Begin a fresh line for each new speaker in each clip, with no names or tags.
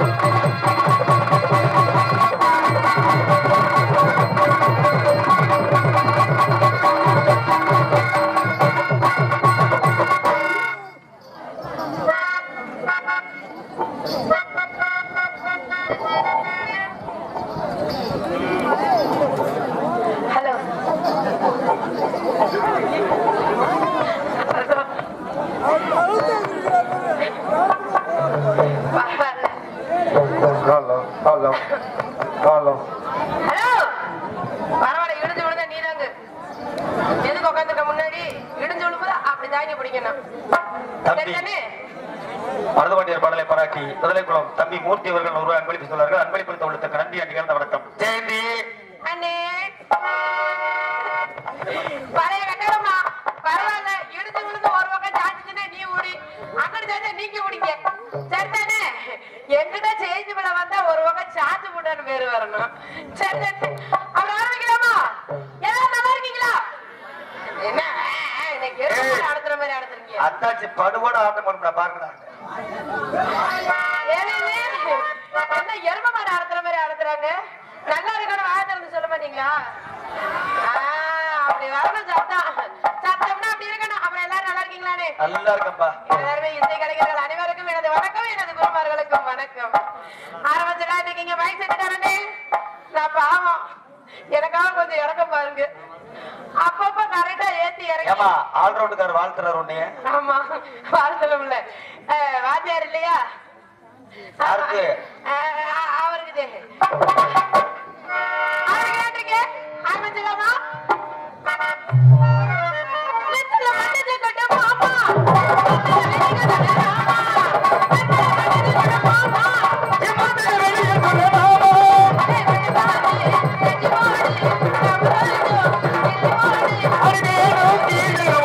Hello
காலம் காலம் காலம்
ஹலோ பரவாயில்ல இடிஞ்சு விழுந்தா நீதாங்க எதுக்கு உட்காந்துருக்க முன்னாடி இடிஞ்சு விழும்போது அப்படி தாங்கி பிடிக்கணும்
தம்பி.
சரிதானே
மருதவாண்டியர் பாடலை பாராட்டி முதலைக்குளம் தம்பி மூர்த்தி அவர்கள் ஒரு அன்பளிப்பு சொன்னார்கள் அன்பளிப்பு உள்ளத்துக்கு நன்றி அன்றைய வணக்கம் ஜெயந்தி
அண்ணே பழைய கட்டடமா பரவாயில்ல இடிஞ்சு விழுந்து ஒரு பக்கம் சாஞ்சுச்சுன்னா நீ ஓடி அங்கிட்டு சாஞ்சா நீங்க ஓடிக்க சரிதானே எங்கிட்ட சேஞ்சு பண்ண வந்தா ஒரு பக்கம் சார்ஜ் போட்டான்னு பேரு வரணும் சரி சரி அப்புறம் ஆரம்பிக்கலாமா எல்லாரும் நல்லா இருக்கீங்களா என்ன ஆ, இன்னைக்கு எருமை நடத்துற மாதிரி நடத்துறீங்க
அத்தாச்சி படுகோட ஆட்டம் பண்ணுறா பாருங்கடா
ஏலேலே, என்ன எருமை மாடு அறுத்துற மாதிரி அறுத்துறாங்க? நல்லா இருக்கணும் வாயை திறந்து சொல்ல மாட்டீங்களா? ஆ, அப்படி வரணும் சத்தம். சத்தம்னா அப்படி இருக்கணும். அப்புறம் எல்லாரும் நல்லா இருக்கீங்களானே?
நல்லா இருக்கம்பா
எல்லாருமே இசை கலைஞர்கள் அனைவருக்கும் எனது வணக்கம் எனது குருமார்களுக்கும் வணக்கம் ஆரம்பிச்சலாம் இன்னைக்கு இங்க மைக் செட்டு தரனே நான் பாவம் எனக்காக கொஞ்சம் இறக்கம் பாருங்க அப்பப்ப கரெக்டா ஏத்தி இறக்கி
ஏமா ஆல்ரவுண்டுக்கார் வாழ்த்துறாரு உன்னைய
ஆமா வாழ்த்தல உள்ள வாத்தியார் இல்லையா
யாருக்கு?
அஹ், அஹ், அவருக்கு தே. அவருக்கு ஏத்துங்க. ஆரம்பிச்சிடலாமா? நெத்தில மஞ்சள் கட்டு மாமா. நெத்தில மஞ்சள் கட்டு மாமா. நெத்தில மஞ்சள் கட்டு மாமா. அதே கட்டு பாரு, கட்டு பாரு, கட்டு பாரு, கட்டு பாரு.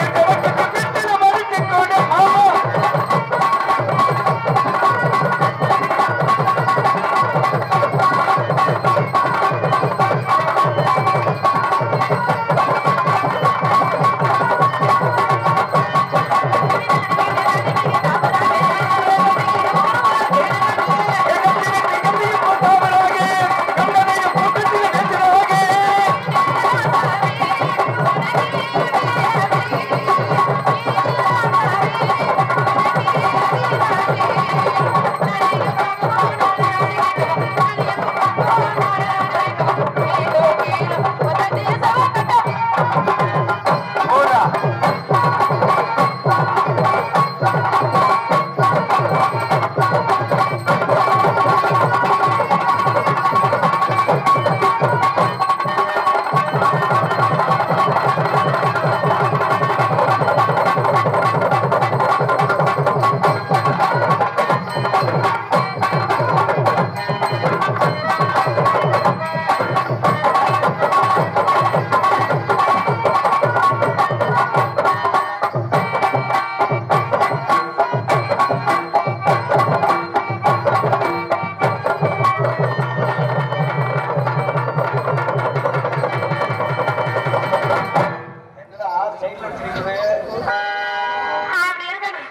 அப்படி இருக்கணும்.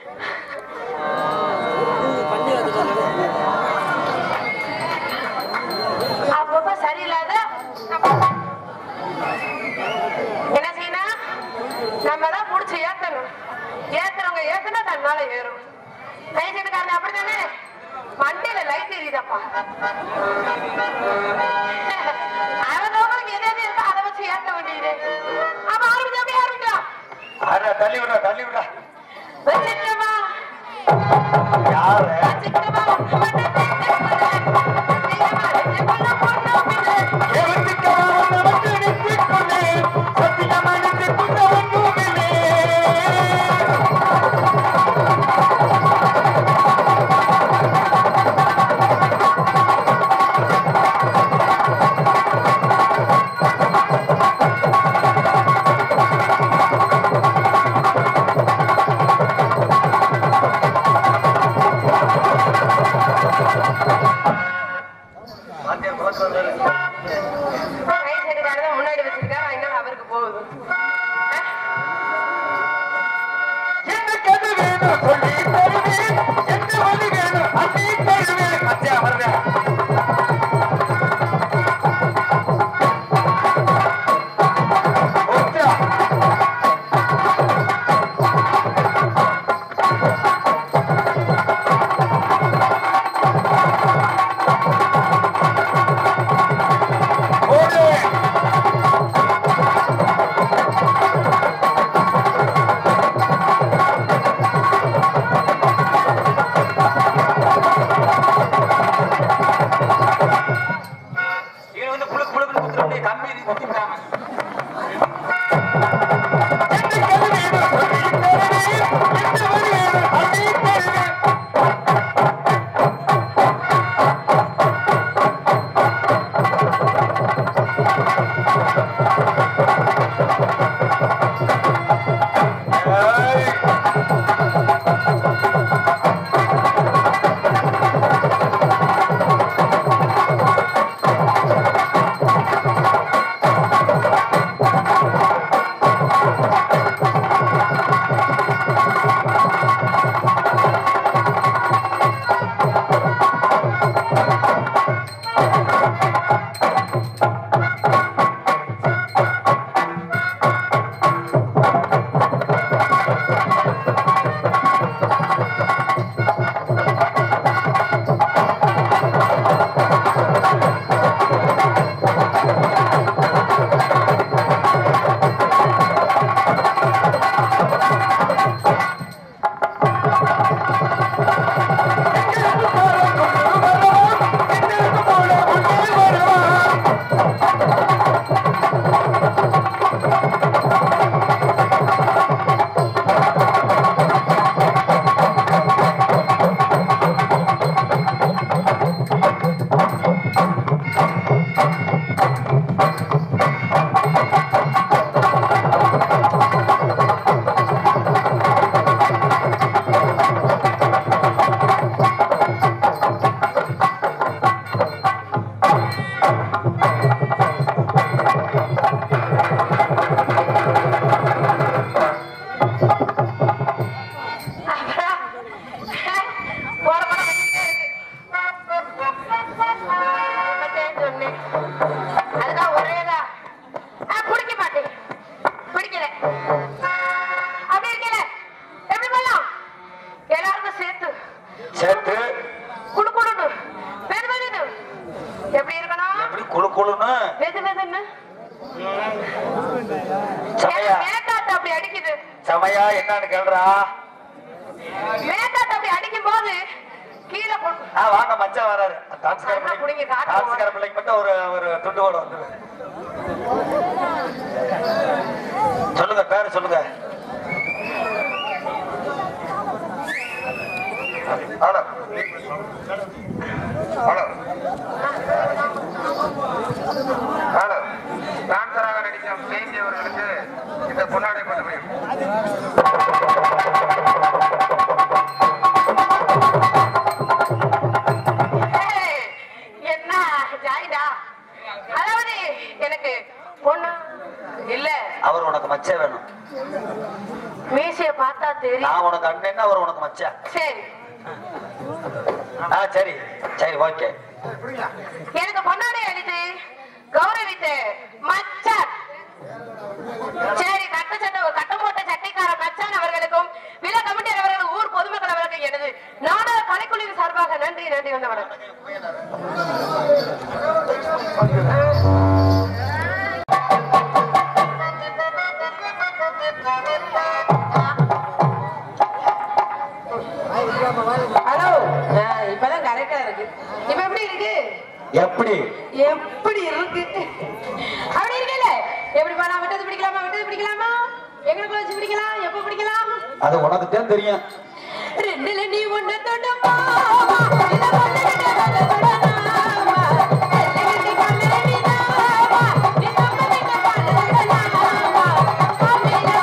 அப்பப்ப சரியில்லாத நம்ம- என்ன செய்யணும் நம்ம தான் புடிச்சு ஏத்தணும் ஏத்துறவங்க ஏத்துனா தன்னால ஏறும் லைட் அப்படித்தானே மண்டையில லைட் எரியுதப்பா அவங்களுக்கு எது எது இருக்கோ அதை வச்சு ஏத்த வேண்டியது அப்ப ஆரம்பிச்சு அப்படியே ஆரம்பிக்கலாம்
அட, தள்ளி விடுறா தள்ளி விடுறா
வச்சிருக்கமா
யாரு
வச்சிருக்கமா
Thank
மச்சான் வருவேன் இவன் வந்து புழுக்கு புழுக்குன்னு குத்துறப்படியே கம்பி நீ குத்திவிட்டாங்க
போட போட வந்துட்டே இருக்கு. இப்பத்தேன் சொன்னேன். அதுதான் ஒரேதா. ஆ, குடிக்க மாட்டேன். குடிக்கல. அப்படி இருக்கல. எப்படி பண்ணலாம்? எல்லாருக்கும் சேர்த்து
சேர்த்து
குடு குடுன்னு, வெது வெதுன்னு. எப்படி இருக்கணும்
எப்படி குழு குழுன்னு
வெது வெதுன்னு
சமையா
மேக்காத்து அப்படி அடிக்குது
சமையா என்னன்னு கேள்றா
மேக்காத்து அப்படி அடிக்கும் போது கீழே போட்டு
ஆ வாங்க மச்சான் வராரு டான்ஸ்கார
அண்ணா புடிங்க,
பிள்ளைங்க
காட்டுங்க.
டான்ஸ்கார பிள்ளைங்க மட்டும் ஒரு ஒரு துண்டு ஓட வந்துரு சொல்லுங்க பேரு சொல்லுங்க
ஹலோ ஹலோ ஹலோ டான்சராக நடிக்கும் கேசி அவர்களுக்கு இந்த பொன்னாடை பண்ண முடியும்
ஏய், என்ன ஜாயிடா அதாவது எனக்கு பொண்ணு இல்ல
அவர் உனக்கு மச்ச வேணும்
மீசைய பார்த்தா தெரியும்
நான் உனக்கு அண்ணன் அவர் உனக்கு மச்சான்
சரி
ஆ சரி சரி ஓகே
எனக்கு பொன்னாடை அடித்து கௌரவித்து மச்சான் சரி கட்ட சட்டை கட்டம் போட்ட சட்டைக்கார மச்சான் அவர்களுக்கும் வில கமிட்டியர் அவர்கள் ஊர் பொதுமக்கள் அவர்களுக்கு எனது நாடக கலைக்குழுவின் சார்பாக நன்றி நன்றி வந்த வணக்கம் ஹலோ இப்பதான் கரெக்டா இருக்கு இப்ப எப்படி இருக்கு
எப்படி
எப்படி இருக்கு அப்படி இருக்குல்ல எப்படி பண்ணா விட்டது பிடிக்கலாமா விட்டது பிடிக்கலாமா எங்களுக்கு வச்சு பிடிக்கலாம் எப்ப பிடிக்கலாம்
அது உனக்கு தான் தெரியும்
ரெண்டுல நீ ஒண்ணு தொடுமா இத ஒண்ணு ரெண்டு ஒண்ணு தொடலாமா ரெண்டு ரெண்டு கண்ணு ரெண்டு நாமா நீ நம்ம கிட்ட பாடு தொடலாமா அம்மையா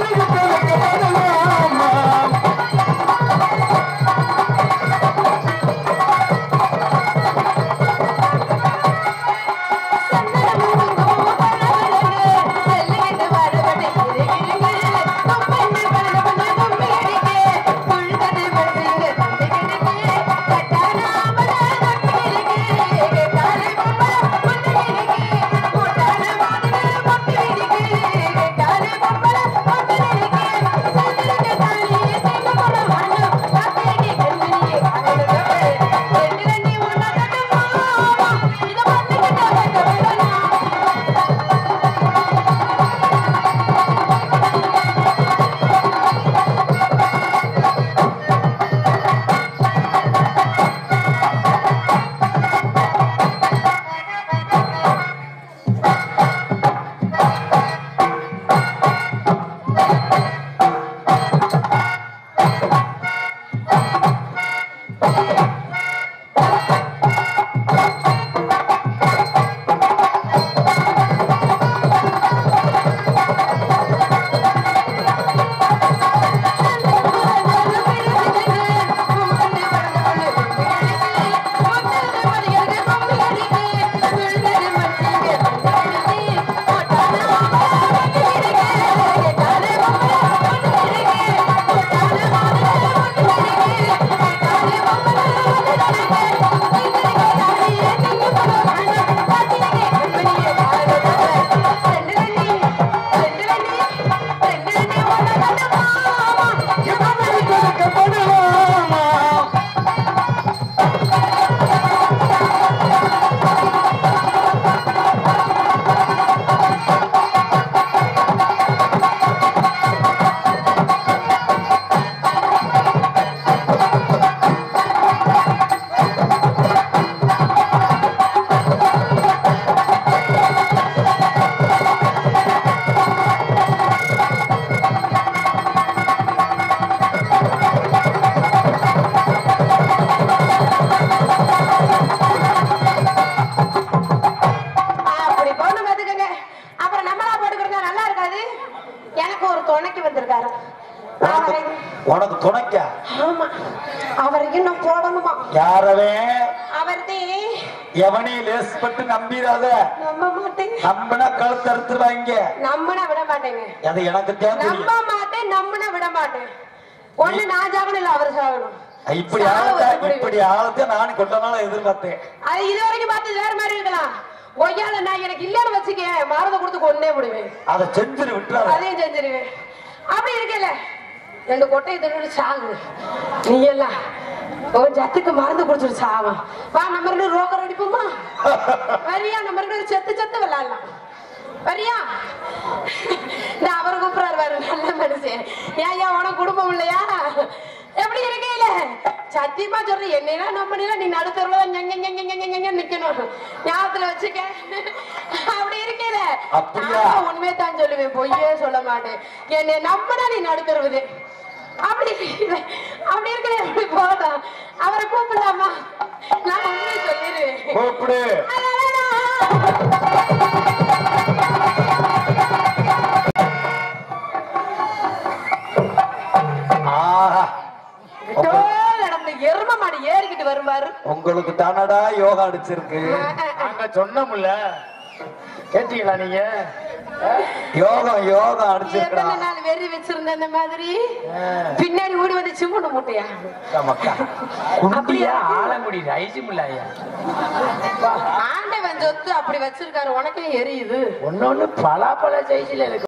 ஆ
யாரவன்
அவர்தே
எவனையும் லேஸ் பட்டு நம்பிடாத
நம்ப மாட்டேன்
நம்பினா கழுத்து அறுத்துருவாங்க
நம்பினா விட மாட்டேங்க
அது எனக்கு தான்
நம்ப
தெரியும்
மாட்டேன் நம்பினா விட மாட்டேன் ஒண்ணு நான் சாகணும் இல்ல அவர் சாகணும்
இப்படி
சாவு
ஆளத்தை
எப்படி?
இப்படி ஆளத்தை நான் கொண்ட நாள் எதிர்பார்த்தேன்
அது இது வரைக்கும் பார்த்து வேற மாதிரி இருக்கலாம் ஒய்யால நான் எனக்கு இல்லன்னு வச்சுக்க மருந்தை கொடுத்து கொண்டே விடுவேன்
அதை செஞ்சுரு விட்டுறாத
அதையும் செஞ்சிருவேன் அப்படி இருக்கல ரெண்டு கொட்டையை தின்னு சாகு நீ எல்லாம் ஒரு ஜத்துக்கு மருந்து குடிச்சிட்டு சாவா வா நம்ம ரெண்டு ரோக்கர் அடிப்போமா வரியா நம்ம ரெண்டு பேரும் செத்து செத்து விளையாடலாம் வரியா இந்த அவர் கூப்பிடுறாரு பாரு நல்ல மனுஷன் ஏன் ஏன் உனக்கு குடும்பம் இல்லையா எப்படி இருக்கையில சத்தியமா சொல்றேன் என்னையா நம்பினா நீ நடுத்தருல நிக்கணும் ஞாபகத்துல வச்சுக்க அப்படி இருக்கையில
அப்படியா?
நான் உண்மையை தான் சொல்லுவேன் பொய்யே சொல்ல மாட்டேன் என்னை நம்பினா நீ நடுத்தருவது அப்படி இருக்கல அப்படி இருக்கல எப்படி போகலாம் அவரை கூப்பிடலாமா நான் உண்மையை சொல்லிடுவேன்
கூப்பிடு ஆஹா
விட்டோ நடந்த எரும மாடு ஏறிக்கிட்டு வருவாரு
உங்களுக்கு தானடா யோகா அடிச்சிருக்கு
நாங்க சொன்னோம்ல கேட்டீங்களா நீங்க
யோகம் யோகம்
எத்தனை
அடிச்சிருக்கா
நாள் வெறி வச்சிருந்த இந்த மாதிரி பின்னாடி ஓடி வந்து சிம்முண்டு மூட்டையா
மக்கா
குண்டியா ஆலங்குடி ரைசிமில்ல ஐயா
ஆண்டவன் சொத்து அப்படி வச்சிருக்காரு உனக்கே எரியுது
ஒன்னொன்னு பலாப்பழ சைஸ்ல இருக்கு